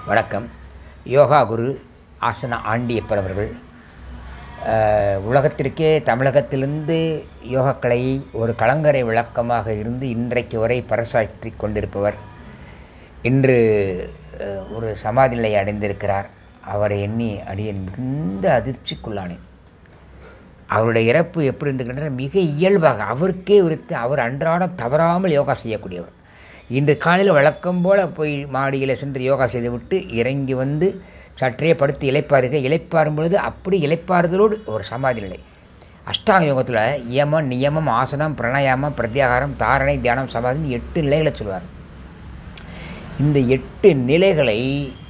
வணக்கம் யோகா குரு ஆசனா ஆண்டியப்பர் அவர்கள் அஹ், உலகத்திற்கே தமிழகத்திலிருந்து யோகக்கலையை ஒரு கலங்கரை விளக்கமாக இருந்து இன்றைக்கு வரை பறைசாற்றி கொண்டிருப்பவர் இன்று அஹ், ஒரு சமாதி நிலையை அடைந்திருக்கிறார் அவரை எண்ணி அடியேன் மிகுந்த அதிர்ச்சிக்குள்ளானேன் அவருடைய இறப்பு எப்படி இருந்துக்கின்ற மிக இயல்பாக அவருக்கே உரித்து அவர் அன்றாடம் தவறாமல் யோகா செய்யக்கூடியவர் இன்று காலையில் வழக்கம் போல் போய் மாடியில் சென்று யோகா செய்துவிட்டு இறங்கி வந்து சற்றே படுத்து இளைப்பாருக இளைப்பாரும் பொழுது அப்படி இளைப்பாறுதலோடு ஒரு சமாதி நிலை அஷ்டாங்க யோகத்தில் யமம் நியமம் ஆசனம் பிரணயாமம் பிரத்யாகாரம் தாரணை தியானம் சமாதின்னு எட்டு நிலைகளை சொல்லுவார் இந்த எட்டு நிலைகளை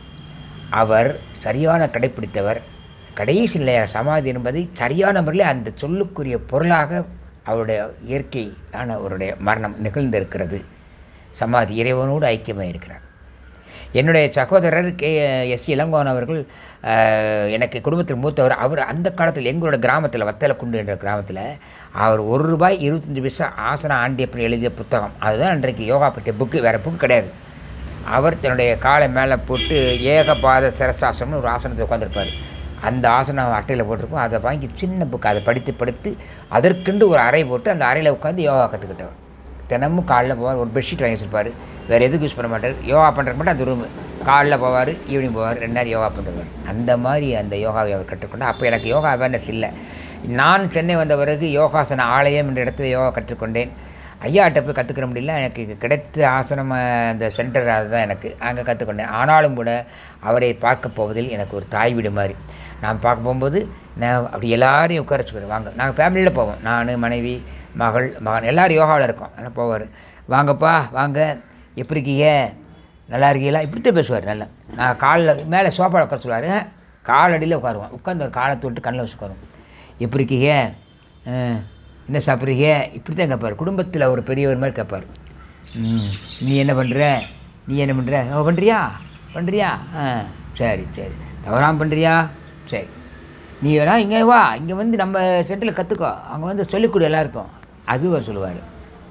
அவர் சரியான கடைப்பிடித்தவர் கடைசி நிலையாக சமாதி என்பதை சரியான முறையில் அந்த சொல்லுக்குரிய பொருளாக அவருடைய இயற்கையான அவருடைய மரணம் நிகழ்ந்திருக்கிறது சமாதி இறைவனோடு ஐக்கியமாக இருக்கிறார் என்னுடைய சகோதரர் கே எஸ் இளங்கோவன் அவர்கள் அஹ், எனக்கு குடும்பத்தில் மூத்தவர் அவர் அந்த காலத்தில் எங்களோட கிராமத்தில் வத்தலக்குண்டு என்ற கிராமத்தில் அவர் ஒரு ரூபாய் இருபத்தஞ்சி பைசா ஆசன ஆண்டியப்பன் எழுதிய புத்தகம் அதுதான் இன்றைக்கு யோகா பற்றிய புக்கு வேறு புக்கு கிடையாது அவர் தன்னுடைய காலை மேலே போட்டு ஏகபாத சிரசாசனம்னு ஒரு ஆசனத்தை உட்காந்துருப்பார் அந்த ஆசனம் அட்டையில் போட்டிருக்கும் அதை வாங்கி சின்ன புக்கு அதை படித்து படித்து அதற்கென்று ஒரு அறை போட்டு அந்த அறையில் உட்காந்து யோகா கற்றுக்கிட்டவர் தினமும் காலைல போவார் ஒரு பெட்ஷீட் வாங்கி வச்சிருப்பார் வேறு எதுக்கும் யூஸ் பண்ண மாட்டார் யோகா பண்ணுறதுக்கு மட்டும் அந்த ரூமு காலைல போவார் ஈவினிங் போவார் ரெண்டு நேரம் யோகா பண்ணுவார் அந்த மாதிரி அந்த யோகாவை அவர் கற்றுக்கொண்டார் அப்போ எனக்கு யோகா அவேர்னஸ் இல்லை நான் சென்னை வந்த பிறகு யோகாசன ஆலயம் என்ற இடத்துல யோகா கற்றுக்கொண்டேன் ஐயாட்ட போய் கற்றுக்கிற முடியல எனக்கு கிடைத்த ஆசனம் அஹ், அந்த சென்டர் அதுதான் எனக்கு அங்கே கற்றுக்கொண்டேன் ஆனாலும் கூட அவரை பார்க்க போவதில் எனக்கு ஒரு தாய் வீடு மாதிரி நான் பார்க்க போகும்போது நான் அப்படி எல்லாரையும் உட்கார வச்சுக்கிறேன் வாங்க நாங்கள் ஃபேமிலியில் போவோம் நான் மனைவி மகள் மகன் எல்லோரும் யோகாவில் இருக்கோம் ஆனால் போவார் வாங்கப்பா வாங்க எப்படி இருக்கீங்க நல்லா இருக்கீங்களா இப்படித்தான் பேசுவார் நல்லா நான் காலில் மேலே சோஃபாவில் உட்கார சொல்லுவார் காலடியில் உட்காருவோம் உட்காந்து ஒரு காலை தொட்டு கண்ணில் வச்சு உட்காருவோம் எப்படி இருக்கீங்க அஹ், என்ன சாப்பிட்றீங்க இப்படி தான் கேட்பார் குடும்பத்தில் ஒரு பெரியவர் மாதிரி கேட்பார் ம், நீ என்ன பண்ணுற நீ என்ன பண்ணுற ஓ பண்ணுறியா பண்ணுறியா ஆ சரி சரி தவறாமல் பண்ணுறியா சரி நீ வேணா இங்கே வா இங்கே வந்து நம்ம சென்டரில் கற்றுக்கோ அங்கே வந்து சொல்லிக் கொடு எல்லாருக்கும் அது அவர் சொல்லுவார்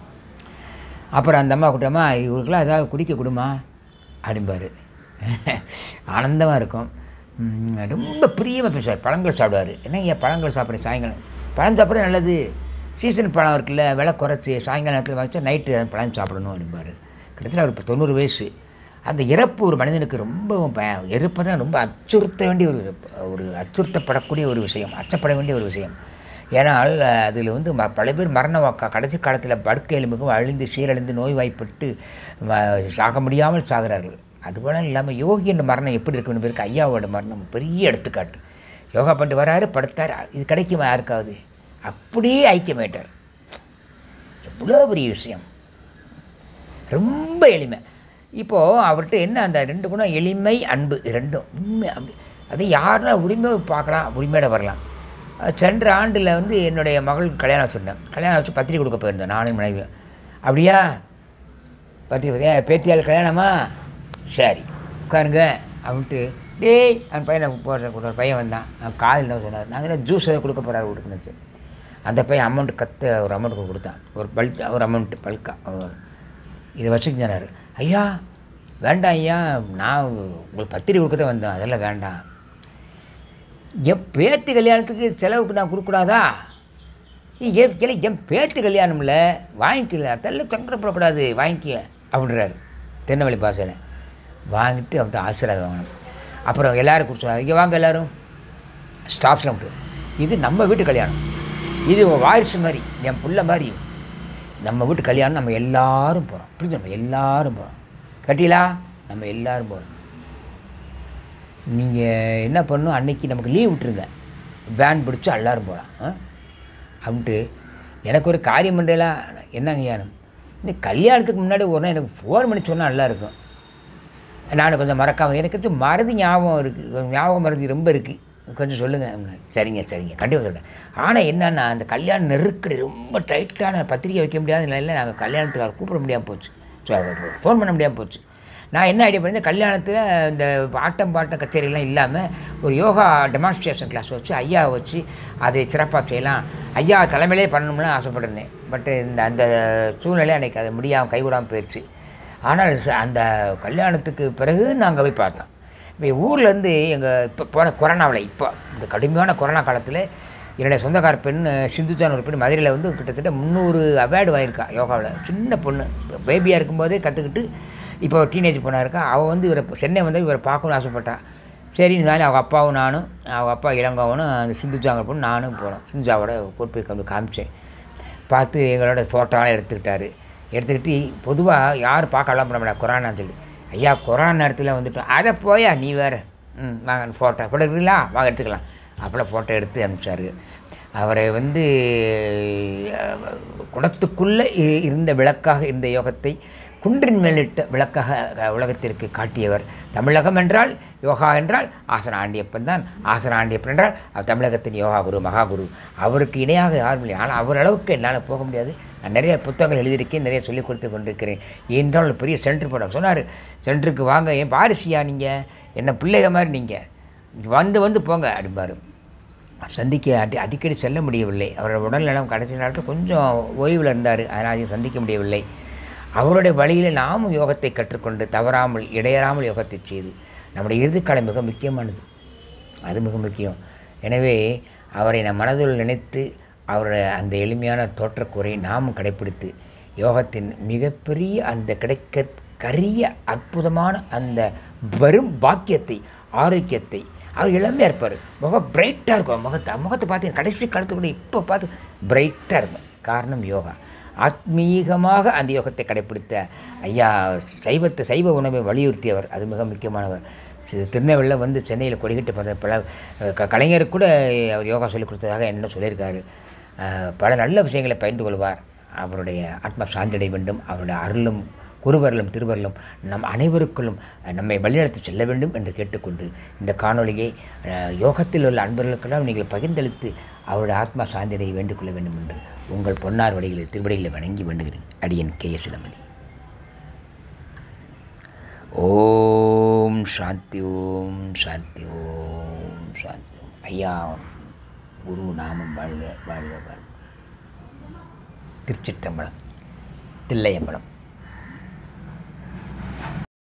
அப்புறம் அந்த அம்மா கூட்டமா இவருக்கெல்லாம் ஏதாவது குடிக்க கொடுமா அப்படிம்பார் ஆனந்தமாக இருக்கும் ம், ரொம்ப பிரியமாக பேசுவார் பழங்கள் சாப்பிடுவார் என்னங்க பழங்கள் சாப்பிட்றேன் சாயங்காலம் பழம் சாப்பிட்றது நல்லது சீசன் பழம் இருக்குல்ல விலை குறைச்சி சாயங்காலம் நேரத்தில் வச்சா நைட்டு பழம் சாப்பிடணும் அப்படிம்பார் கிட்டத்தட்ட அவர் இப்போ தொண்ணூறு வயசு அந்த இறப்பு ஒரு மனிதனுக்கு ரொம்ப ப இறப்பு தான் ரொம்ப அச்சுறுத்த வேண்டிய ஒரு ஒரு அச்சுறுத்தப்படக்கூடிய ஒரு விஷயம் அச்சப்பட வேண்டிய ஒரு விஷயம் ஏன்னால் அதில் வந்து ம பல பேர் மரண வாக்கா கடைசி காலத்தில் படுக்கை எலும்புக்கும் அழிந்து சீரழிந்து நோய்வாய்ப்பட்டு ம- சாக முடியாமல் சாகிறார்கள் அதுபோல இல்லாமல் யோகி என்ற மரணம் எப்படி இருக்குன்னு பேருக்கு ஐயாவோட மரணம் பெரிய எடுத்துக்காட்டு யோகா பண்ணிட்டு வராரு படுத்தார் இது கிடைக்குமா யாருக்காவது அப்படியே ஐக்கியமாயிட்டார் எவ்வளோ பெரிய விஷயம் ரொம்ப எளிமை இப்போது அவர்கிட்ட என்ன அந்த ரெண்டு குணம் எளிமை அன்பு இது ரெண்டும் உண்மை அப்படி அது யாருன்னா உரிமை பார்க்கலாம் உரிமையோட வரலாம் அஹ் சென்ற ஆண்டில் வந்து என்னுடைய மகளுக்கு கல்யாணம் வச்சுருந்தேன் கல்யாணம் வச்சு பத்திரிக்கை கொடுக்க போயிருந்தேன் நானும் மனைவி அப்படியா பத்திரிக்கை பார்த்தியா பேத்தியால் கல்யாணமா சரி உட்காருங்க அப்படின்ட்டு டேய் அந்த பையனை போடுற கூட ஒரு பையன் வந்தான் அவன் காதில் என்ன சொன்னார் நாங்கள் ஜூஸ் எதாவது கொடுக்க போகிறாரு கொடுக்கணுச்சு அந்த பையன் அமௌண்ட் கற்று ஒரு அமௌண்ட் கொடுத்தான் ஒரு பல்க் ஒரு அமௌண்ட்டு பல்கா இதை வச்சுக்கிஞ்சார் ஐயா வேண்டாம் ஐயா நான் உங்களுக்கு பத்திரிக்கை கொடுக்க தான் வந்தேன் அதெல்லாம் வேண்டாம் என் பேத்தி கல்யாணத்துக்கு செலவுக்கு நான் கொடுக்கூடாதா ஏன் இல்லை என் பேத்தி கல்யாணம்ல வாங்கிக்கல அதெல்லாம் சங்கடப்படக்கூடாது வாங்கிக்க அப்படின்றாரு திருநெல்வேலி பாசையில் வாங்கிட்டு அவர்கிட்ட ஆசீர்வாதம் வாங்கணும் அப்புறம் எல்லோரும் கொடுத்துருவாங்க இங்கே வாங்க எல்லோரும் ஸ்டாஃப்ஸ்லாம் விட்டு இது நம்ம வீட்டு கல்யாணம் இது உன் வாரிசு மாதிரி என் புள்ள மாதிரி நம்ம வீட்டு கல்யாணம் நம்ம எல்லாரும் போகிறோம் புரிஞ்சு நம்ம எல்லாரும் போகிறோம் கட்டிலா நம்ம எல்லாரும் போகிறோம் நீங்கள் என்ன பண்ணணும் அன்னைக்கு நமக்கு லீவ் விட்டுருங்க வேன் பிடிச்சி எல்லாரும் போகலாம் ஆ? அப்படின்ட்டு எனக்கு ஒரு காரியம் பண்ணுறலாம் என்னங்க ஞானம் இந்த கல்யாணத்துக்கு முன்னாடி ஒரு நாள் எனக்கு ஃபோன் பண்ணி சொன்னால் நல்லா இருக்கும் நான் கொஞ்சம் மறக்காமல் எனக்கு கொஞ்சம் மறதி ஞாபகம் இருக்குது ஞாபகம் மறதி ரொம்ப இருக்குது கொஞ்சம் சொல்லுங்கள் சரிங்க சரிங்க கண்டிப்பாக சொல்கிறேன் ஆனால் என்னன்னா அந்த கல்யாண நெருக்கடி ரொம்ப டைட்டான பத்திரிக்கை வைக்க முடியாத நிலையில் நாங்கள் கல்யாணத்துக்கு கூப்பிட முடியாமல் போச்சு ஃபோன் பண்ண முடியாமல் போச்சு நான் என்ன ஐடியா பண்ணி கல்யாணத்தில் இந்த ஆட்டம் பாட்டம் கச்சேரிலாம் இல்லாமல் ஒரு யோகா டெமான்ஸ்ட்ரேஷன் கிளாஸ் வச்சு ஐயா வச்சு அதை சிறப்பாக செய்யலாம் ஐயா தலைமையிலே பண்ணணும்னு ஆசைப்பட்டிருந்தேன் பட் இந்த அந்த சூழ்நிலை அன்றைக்கி அது முடியாமல் கைகூடாமல் போயிடுச்சு ஆனால் ச- அந்த கல்யாணத்துக்கு பிறகு நாங்கள் போய் பார்த்தோம் இப்போ ஊர்லேருந்து எங்கள் இப்போ போன கொரோனாவில் இப்போ இந்த கடுமையான கொரோனா காலத்தில் என்னுடைய சொந்தக்கார பெண் சிந்துஜான் ஒரு பெண் மதுரையில் வந்து கிட்டத்தட்ட முந்நூறு அவார்டு வாங்கியிருக்கா யோகாவில் சின்ன பொண்ணு பேபியாக இருக்கும்போதே கற்றுக்கிட்டு இப்போ டீனேஜ் பொண்ணாக இருக்கா அவள் வந்து இவரை சென்னை வந்து இவரை பார்க்கணும்னு ஆசைப்பட்டான் சரின்னு சொல்லி அவங்க அப்பாவும் நானும் அவங்க அப்பா இளங்கோவனும் அந்த சிந்துஜாங்க பொண்ணு நானும் போனோம் சிந்துஜாவோட கூட்டு போய் கொண்டு காமிச்சேன் பார்த்து எங்களோட ஃபோட்டோலாம் எடுத்துக்கிட்டாரு எடுத்துக்கிட்டு பொதுவாக யார் பார்க்கலாம் பண்ண மாட்டா கொரோனா சொல்லி ஐயா கொரோனா நேரத்தில் வந்துட்டோம் அதை போயா நீ வேறு ம் வாங்க ஃபோட்டோ ஃபோட்டோ எடுத்துக்கலாம் வாங்க எடுத்துக்கலாம் அப்போலாம் ஃபோட்டோ எடுத்து அனுப்பிச்சாரு அவரை வந்து அஹ், குடத்துக்குள்ளே இ- இருந்த விளக்காக இருந்த யோகத்தை குன்றின் மேலிட்ட விளக்காக அஹ், உலகத்திற்கு காட்டியவர் தமிழகம் என்றால் யோகா என்றால் ஆசன ஆண்டியப்பன் தான் ஆசன ஆண்டியப்பன் என்றால் அவர் தமிழகத்தின் யோகா குரு மகாகுரு அவருக்கு இணையாக யாரும் இல்லை ஆனால் அவர் அளவுக்கு என்னால் போக முடியாது நான் நிறைய புத்தகங்கள் எழுதியிருக்கேன் நிறைய சொல்லிக் கொடுத்து கொண்டிருக்கிறேன் என்றால் ஒரு பெரிய சென்டர் போட சொன்னார் சென்டருக்கு வாங்க ஏன் பாரிசியா நீங்கள் என்ன பிள்ளைக மாதிரி நீங்கள் வந்து வந்து போங்க அப்படிம்பாரு சந்திக்க அடி அடிக்கடி செல்ல முடியவில்லை அவரோட உடல்நலம் கடைசி நேரத்தில் கொஞ்சம் ஓய்வில் இருந்தார் அதனால் அதையும் சந்திக்க முடியவில்லை அவருடைய வழியில் நாமும் யோகத்தை கற்றுக்கொண்டு தவறாமல் இடையறாமல் யோகத்தை செய்து நம்முடைய இறுதிக்காலம் மிக முக்கியமானது அது மிக முக்கியம் எனவே அவரை நம் மனதில் நினைத்து அவருடைய அந்த எளிமையான தோற்றக்கூறை நாமும் கடைப்பிடித்து யோகத்தின் மிகப்பெரிய அந்த கிடைக்க கரிய அற்புதமான அந்த வரும் பாக்கியத்தை ஆரோக்கியத்தை அவர் இளமையாக இருப்பார் முகம் பிரைட்டாக இருக்கும் முகத்தை முகத்தை பார்த்து கடைசி காலத்து கூட இப்போ பார்த்து பிரைட்டாக இருக்கும் காரணம் யோகா ஆத்மீகமாக அந்த யோகத்தை கடைப்பிடித்த ஐயா சைவத்தை சைவ உணவை வலியுறுத்தியவர் அது மிக முக்கியமானவர் சி- திருநெல்வேலியில் வந்து சென்னையில் கொடிக்கிட்டு பிறந்த பல க- கலைஞருக்கு கூட அவர் யோகா சொல்லிக் கொடுத்ததாக என்ன சொல்லியிருக்காரு அஹ், பல நல்ல விஷயங்களை பகிர்ந்து கொள்வார் அவருடைய ஆத்மா சாந்தியடைய வேண்டும் அவருடைய அருளும் குருவரலும் திருவரலும் நம் அனைவருக்குள்ளும் நம்மை வழிநடத்தி செல்ல வேண்டும் என்று கேட்டுக்கொண்டு இந்த காணொளியை அஹ், யோகத்தில் உள்ள அன்பர்களுக்கெல்லாம் நீங்கள் பகிர்ந்தளித்து அவருடைய ஆத்மா சாந்தியடைய வேண்டிக் கொள்ள வேண்டும் என்று உங்கள் பொன்னார் வழிகளை திருவடிகளை வணங்கி வேண்டுகிறேன் அடியன் கே எஸ் இளமதி ஓம் சாந்தி ஓம் சாந்தி ஓம் சாந்தி ஓம் ஐயா குரு நாமம் வாழ்க வாழ்க வாழ்க திருச்சிற்றம்பலம் தில்லையம்பலம்